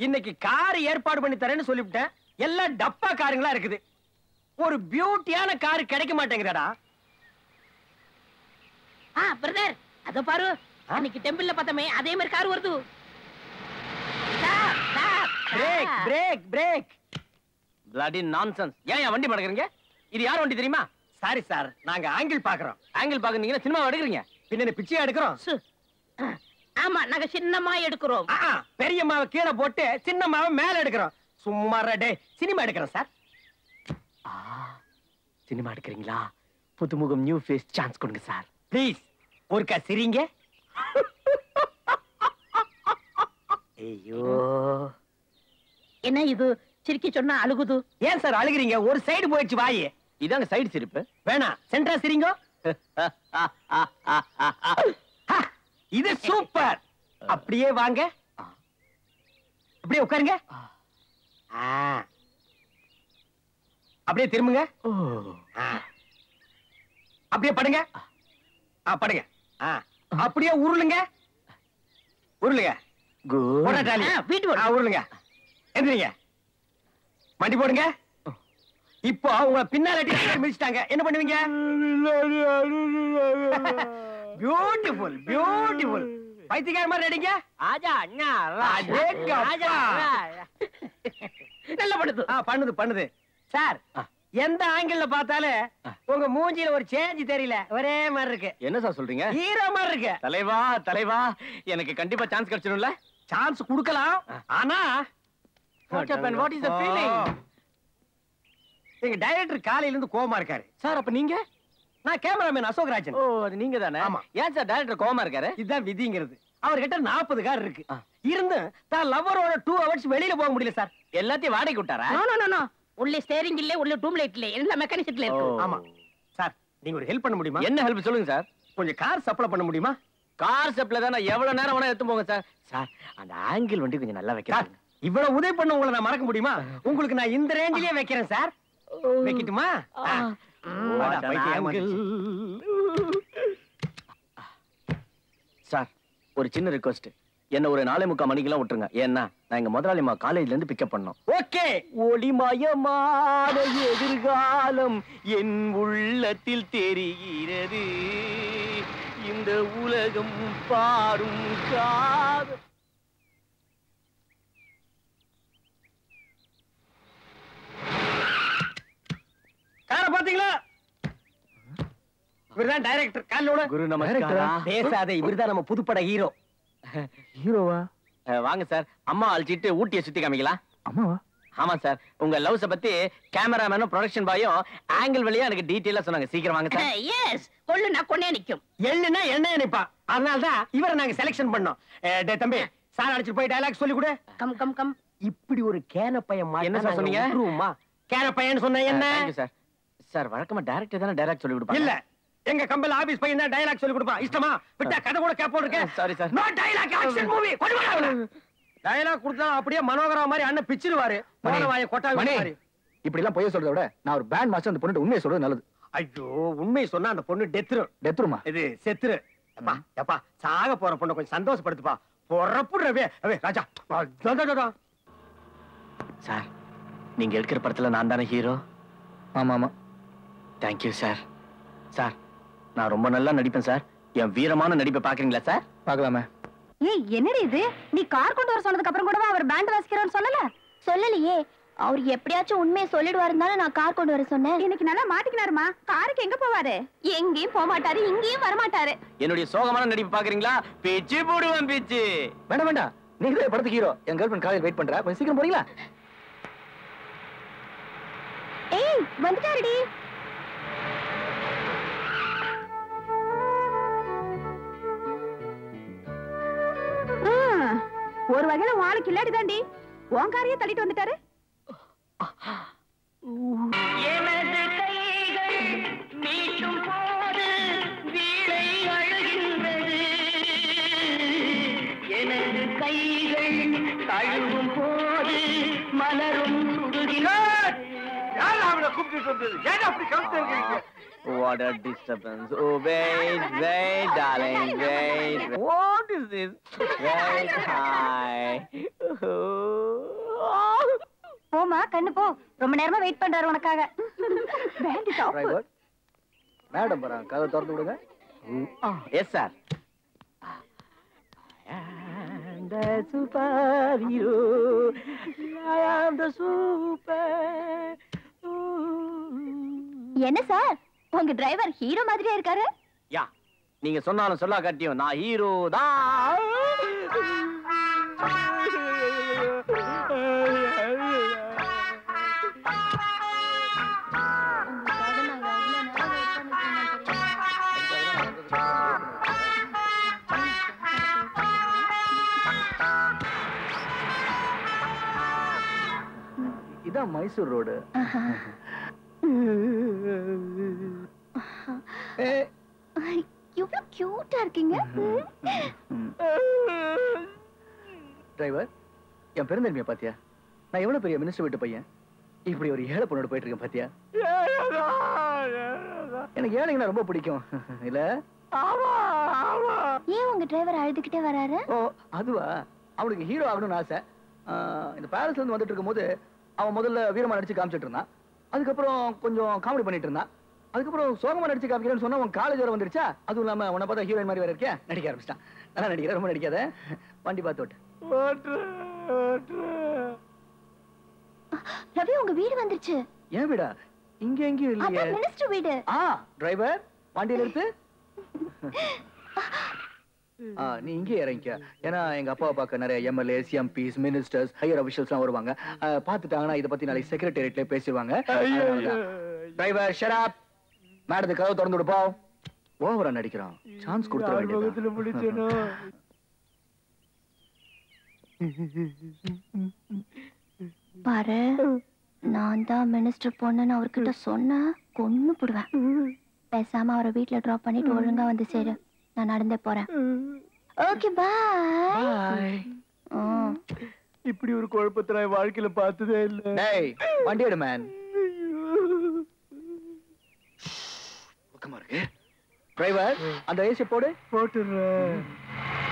இன்னைக்கு கார் ஏற்பாடு பண்ணி தரேன்னு சொல்லிவிட்டேன் எல்லாம் டப்பா காருங்களா இருக்குது ஒரு பியூட்டியான கார் கிடைக்க மாட்டேங்குதாடா ஆ பிரதர் அத பாரு அன்னைக்கு டெம்பிள்ல பார்த்தமே அதே மாதிரி கார் வருது Stop, stop, brake stop. Brake brake bloody nonsense ஏன் என் வண்டி மடக்குறீங்க இது யார் வண்டி தெரியுமா சாரி சார் நாங்க ஆங்கிள் பாக்குறோம் ஆங்கிள் பாக்குறீங்க சினிமா எடுக்கிறீங்க பின்ன பிச்சை எடுக்கிறோம் சு. ஆ, ஆமா நாங்க சின்னமா எடுக்கிறோம் ஆ, பெரிய மாவை கீழே போட்டு சின்ன மாவை மேல எடுக்கிறோம் சும்மா டே சினிமா எடுக்கிறோம் சார் சினிமா எடுக்கிறீங்களா புதுமுகம் நியூ ஃபேஸ் சான்ஸ் கொடுங்க சார் ப்ளீஸ் ஒருக்கா சிரிங்க ஐயோ என்ன இது சிரிக்கி சொன்னா அழுகுது ஏன் சார் அழுகுறீங்க ஒரு சைடு போயிடுச்சு வாயி இதாங்க சைடு சிரிப்பு வேணாம் சென்டரா சிரிங்க ஹா, இது சூப்பர் அப்படியே வாங்க அப்படியே உட்காருங்க ஆ. அப்படியே திரும்புங்க ஆ. அப்படியே படுங்க ஆ, படுங்க ஆ. அப்படியே உருளுங்க உருளுங்க போடா டாலி. ஆ, வீட்டு ஆ, உருளுங்க எந்திரிங்க வண்டி போடுங்க இப்போ உங்க பின்னால அடி மிதிச்சிட்டாங்க என்ன பண்ணுவீங்க பியூட்டிஃபுல் பியூட்டிஃபுல் பைத்தியக்கார மாதிரி அடிங்க ஆஜா அண்ணா அடேங்கப்பா. நல்லா பண்ணுது ஆ, பண்ணுது பண்ணுது சார் எந்த ஆங்கிள் பார்த்தாலும் உங்க மூஞ்சில ஒரு சேஞ்ச் தெரியல ஒரே மாதிரி இருக்கு என்ன சார் சொல்றீங்க ஹீரோ மாதிரி இருக்கு தலைவா தலைவா எனக்கு கண்டிப்பா சான்ஸ் கிடைச்சிடும்ல சான்ஸ் கொடுக்கலாம் ஆனா What happened? What is the feeling? எங்க டைரக்டர் காலையில இருந்து கோவமா இருக்காரு சார் அப்ப நீங்க நான் கேமராமேன் அசோக் ராஜன் ஓ அது நீங்க தானே ஆமா. ஏன் சார் டைரக்டர் கோவமா இருக்காரு இதுதான் விதிங்கிறது அவர்கிட்ட நாற்பது கார் இருக்கு ஆ. இருந்து தான் லவ்வரோட டூ ஹவர்ஸ் வெளியில போக முடியல சார் எல்லாத்தையும் வாடகை விட்டாரா நோ நோ நோ நோ உள்ள ஸ்டேரிங் இல்ல உள்ள டூம் லைட் இல்ல எல்லாம் மெக்கானிசத்துல இருக்கு ஓ. ஆமா சார் நீங்க ஒரு ஹெல்ப் பண்ண முடியுமா என்ன ஹெல்ப் சொல்லுங்க சார் கொஞ்சம் கார் சப்ளை பண்ண முடியுமா கார் ஸ்டெப்ல தான் நான் எவ்வளவு நேரம் வேணா எடுத்து போங்க சார் சார் அந்த ஆங்கிள் வண்டி கொஞ்சம் நல்லா சார் வைக்கிறேன் இவ்வளவு உதவி பண்ண உங்களை நான் மறக்க முடியுமா உங்களுக்கு நான் இந்த ரேஞ்சிலேயே வைக்கிறேன் சார் வைக்கட்டுமா ஆ. வாடா, பைத்தியம் ஏமாந்துச்சு. சார் ஒரு சின்ன ரிக்வஸ்ட் என்ன ஒரு நாலே முக்கால் மணிக்கெல்லாம் விட்டுருங்க ஏன்னா நான் எங்க முதலாளிமா காலேஜ்ல இருந்து பிக்கப் பண்ணோம் ஓகே ஒளிமயமான எதிர்காலம் என் உள்ளத்தில் தெரிகிறது இந்த உலகம் பாடும் காதல் காரை பாத்தீங்களா இவர்தான் டைரக்டர் காலோட குரு நமஸ்காரா பேசாத இவர்தான் நம்ம புதுப்பட ஹீரோ ஹீரோவா வாங்க சார் அம்மா அழைச்சிட்டு ஊட்டியை சுத்தி காமிக்கலாம் அம்மாவா ஆமா சார் உங்க லவ்ஸ பத்தி கேமராமேனும் ப்ரொடக்ஷன் பாயும் ஆங்கிள் வழியா எனக்கு டீட்டெயிலா சொன்னாங்க சீக்கிரம் வாங்க சார் எஸ் கொள்ளு நான் கொண்டே நிக்கும் எள்ளுனா எண்ணெய் நிப்பா அதனால தான் இவரை நாங்க செலக்ஷன் பண்ணோம் ஏ, டேய் தம்பி சார் அடிச்சிட்டு போய் டயலாக் சொல்லி கொடு கம் கம் கம் இப்படி ஒரு கேன பையன் மாட்டினா என்ன சார் நாங்க சொன்னீங்க? விட்டுருவோமா? கேன பையன் சொன்ன என்ன சார் சார் வழக்கமா டைரக்டர் தானே டைரக்ட் சொல்லி கொடுப்பாங்க இல்ல எங்க கம்பெனி ஆபீஸ் பையன் தான் டயலாக் சொல்லி கொடுப்பான் இஷ்டமா விட்டா கதை கூட கேப்போம் இருக்கு Sorry, sir. No dialogue action movie கொண்டு வா டயலாக் கொடுத்தா அப்படியே மனோகரா மாதிரி அண்ணன் பிச்சிருவாரு போன வாய கொட்டாவி மணி மாதிரி இப்படி எல்லாம் பொய்ய சொல்றத விட நான் ஒரு பேண்ட் மாஸ்டர் அந்த பொண்ணு உண்மையை சொல்றது நல்லது ஐயோ உண்மை சொன்னா அந்த பொண்ணு டெத்துரும் டெத்ருமா இது செத்துரு அப்பா எப்பா சாக போற பொண்ணை கொஞ்சம் சந்தோஷப்படுத்துப்பா பொறப்புடுறவே அவே ராஜா அதான், அதான், அதான். சார் நீங்க எடுக்கிற படத்துல நான் தானே ஹீரோ ஆமா ஆமா தேங்க்யூ சார் சார் நான் ரொம்ப நல்லா நடிப்பேன் சார் என் வீரமான நடிப்பை பாக்குறீங்களா சார் பார்க்கலாமே ஏய் என்னடி இது நீ கார் கொண்டு வர சொன்னதுக்கு அப்புறம் கூடவா அவர் பேண்ட் வாசிக்கிறான்னு சொல்லல சொல்லலையே அவர் எப்படியாச்சும் உண்மையை சொல்லிடுவாருன்னு தானே நான் கார் கொண்டு வர சொன்னேன் இன்னைக்கு நல்லா மாட்டிக்கினாருமா காருக்கு எங்க போவாரு எங்கேயும் போக மாட்டாரு இங்கேயும் வர மாட்டாரு என்னுடைய சோகமான நடிப்பு பாக்குறீங்களா பிச்சு போடுவேன் பிச்சு வேண்டாம் வேண்டாம் நீங்க தான் படத்துக்கு ஹீரோ என் கேர்ள் ஃபிரண்ட் காலையில் வெயிட் பண்றா கொஞ்சம் சீக்கிரம் போறீங்களா ஏய் வந்துட்டாருடி ம், ஒரு வகையில வாளுக்கு இல்லாடி தாண்டி உன் காரையே தள்ளிட்டு வந்துட்டாரு எனது கைகள் மீட்டும் போது வீணை அழுகின்றது எனது கைகள் தழுவும் போது மலரும் சுடுகின்றது யார் அவனை கூப்பிட்டு வந்தது ஏன் அப்படி கவுத்து இருக்கீங்க What a disturbance. Oh, wait, wait, darling, wait. What is this? Wait, hi. Oh. போமா கண்ணு போ ரொம்ப நேரமா வெயிட் பண்றாரு உனக்காக பேண்ட் டாப் டிரைவர் மேடம் வராங்க கதை திறந்து விடுங்க எஸ் சார் என்ன சார் உங்க டிரைவர் ஹீரோ மாதிரியே இருக்காரு யா நீங்க சொன்னாலும் சொல்லா காட்டியும் நான் ஹீரோ தான் இதான் மைசூர் ரோடு இவ்வளவு கியூட்டா இருக்கீங்க டிரைவர் என் பெருந்தன்மையை பாத்தியா நான் எவ்வளவு பெரிய மினிஸ்டர் வீட்டு பையன் இப்படி ஒரு ஏழை பொண்ணோட போயிட்டு இருக்கேன் பாத்தியா எனக்கு ஏழைங்கன்னா ரொம்ப பிடிக்கும் இல்ல ஏன் உங்க டிரைவர் அழுதுகிட்டே வராரு ஓ அதுவா அவனுக்கு ஹீரோ ஆகணும்னு ஆசை ஆஹ், இந்த பாரிஸ்ல இருந்து வந்துட்டு இருக்கும்போது அவன் முதல்ல வீரமா நடிச்சு காமிச்சிட்டு இருந்தான் அதுக்கப்புறம் கொஞ்சம் காமெடி பண்ணிட்டு இருந்தான் அதுக்கப்புறம் சோகமா நடிச்சு காமிக்கிறேன்னு சொன்னா உன் காலேஜ் வர வந்துருச்சா அதுவும் இல்லாம உன்னை பார்த்தா ஹீரோயின் மாதிரி வேற இருக்கியா நடிக்க ஆரம்பிச்சிட்டான் நல்லா நடிக்கிற ரொம்ப நடிக்காத வண்டி பார்த்து ஓட்டு ரவி உங்க வீடு வந்துருச்சு ஏன் வீடா இங்க எங்கேயும் இல்லையே அதான் மினிஸ்டர் வீடு ஆ டிரைவர் வண்டியில நிறுத்து ஆ, நீ இங்கே இறங்கிக்க ஏன்னா எங்க அப்பாவை பார்க்க நிறைய எம்எல்ஏ எம்பிஸ் மினிஸ்டர்ஸ் ஹையர் அபிஷியல்ஸ்லாம் வருவாங்க ஆ, பார்த்துட்டாங்கன்னா இதை பத்தி நாளைக்கு செக்ரட்டேரியட்ல பேசிடுவாங்க டிரைவர் ஷராப் மேடத்துக்கு கதவு திறந்து விடுப்பா ஓவரா நடிக்கிறான் சான்ஸ் கொடுத்துட வேண்டியது பாரு நான் தான் மினிஸ்டர் பொண்ணுன்னு அவர்கிட்ட சொன்னா கொன்னு போடுவேன் பேசாம அவரை வீட்ல டிராப் பண்ணிட்டு ஒழுங்கா வந்து சேரு நான் நடந்தே போறேன் ஓகே பாய் இப்படி ஒரு குழப்பத்தை நான் வாழ்க்கையில பார்த்ததே இல்ல டேய் வண்டி எடு மேன் பக்கமா இருக்கு டிரைவர் அந்த ஏசி போடு போட்டுறேன்